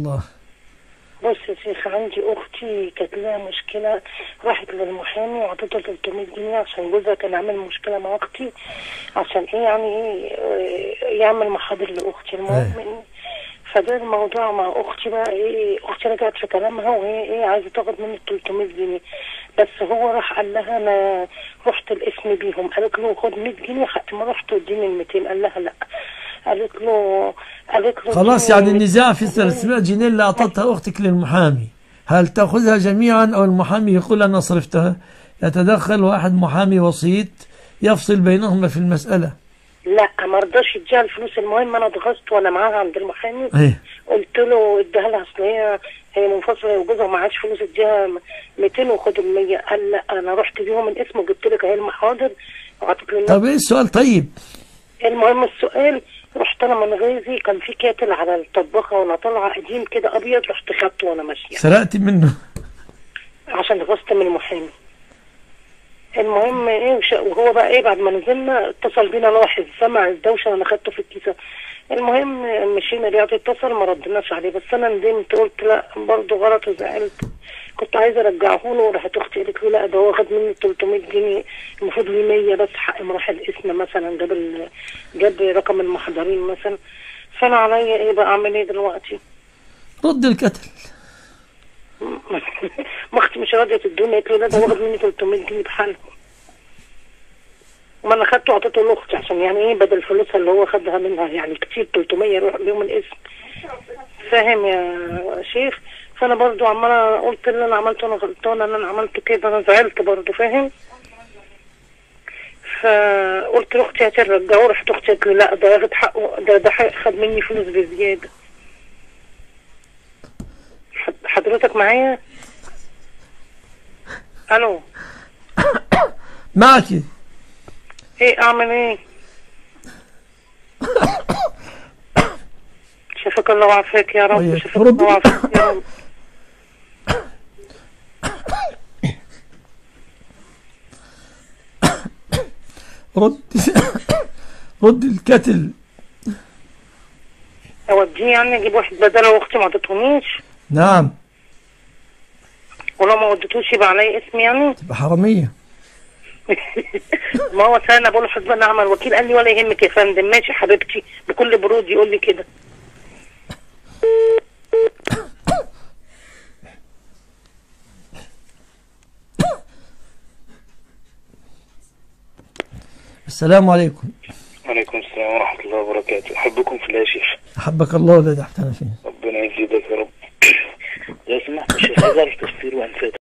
الله بص يا شيخ عندي اختي كانت لها مشكله راحت للمحامي وعطيته 300 جنيه عشان جوزها كان عامل مشكله مع اختي عشان ايه يعني ايه آه، يعمل محاضر لاختي المهم إيه فده الموضوع مع اختي بقى ايه اختي رجعت في كلامها وهي ايه عايزه تاخد مني 300 جنيه بس هو راح قال لها انا رحت الاسم بيهم قالت له خد 100 جنيه حتى ما رحت اديني ال 200 قال لها لا قالت له قالت له خلاص اديني يعني ال النزاع في 300 جنيه اللي أعطتها أختك للمحامي هل تأخذها جميعا أو المحامي يقول أنا صرفتها يتدخل واحد محامي وسيط يفصل بينهما في المسألة لا ما رضاش يديها الفلوس المهم انا ضغطت وانا معاها عند المحامي ايه قلت له اديها لها اصل هي هي منفصله وجوزها معهاش فلوس اديها 200 وخد ال 100 قال لا انا رحت بيهم الاسم وجبت لك اهي المحاضر وعطيت له طب ايه السؤال طيب المهم السؤال رحت انا من غيظي كان في كاتل على الطباخه وانا طالعه قديم كده ابيض رحت خدته وانا ماشيه سرقت منه عشان غصت من المحامي المهم ايه وش- وهو بقى ايه بعد ما نزلنا اتصل بينا لاحظ سمع الدوشه انا خدته في الكيسه المهم مشينا رياض اتصل ما ردناش عليه بس انا ندمت قلت لا برضه غلط وزعلت كنت عايزه ارجعه له وراحت اختي قالت لي لا ده هو خد مني 300 جنيه المفروض لي 100 بس حق ما راح الاسم مثلا جاب ال- جاب رقم المحضرين مثلا فانا عليا ايه بقى اعمل ايه دلوقتي؟ رد الكتل ما اختي مش راضيه تدوني قالت لي لا ده واخد مني 300 جنيه بحالهم ما انا خدته وعطيته لاختي عشان يعني ايه بدل فلوسها اللي هو خدها منها يعني كتير 300 يروح بيهم الاسم فاهم يا شيخ فانا برضو عماله قلت اللي انا عملته انا غلطانه ان انا عملت كده انا زعلت برضو فاهم فقلت لاختي هترجعه رحت اختي قالت لي لا ده واخد حقه ده ده حق- خد مني فلوس بزياده حد- حضرتك معايا الو معك ايه اعمل ايه شفاك الله وعافاك يا رب وياك. شفاك رد. الله وعافاك يا رب رد رد الكتل اوديه يعني اجيب واحد بدله واختي ما ادتهونيش نعم ولو ما وديتوش يبقى عليا اسم يعني تبقى حرامية ما هو سنه بقول له حسبنا نعم الوكيل قال لي ولا يهمك يا فندم ماشي حبيبتي بكل برود يقول لي كده السلام عليكم وعليكم السلام ورحمة الله وبركاته أحبكم في الله يا شيخ أحبك الله ولا تحتنا فيه ربنا يزيدك يا رب لو سمحت الشيخ عايز أعرف تفسير وأنساه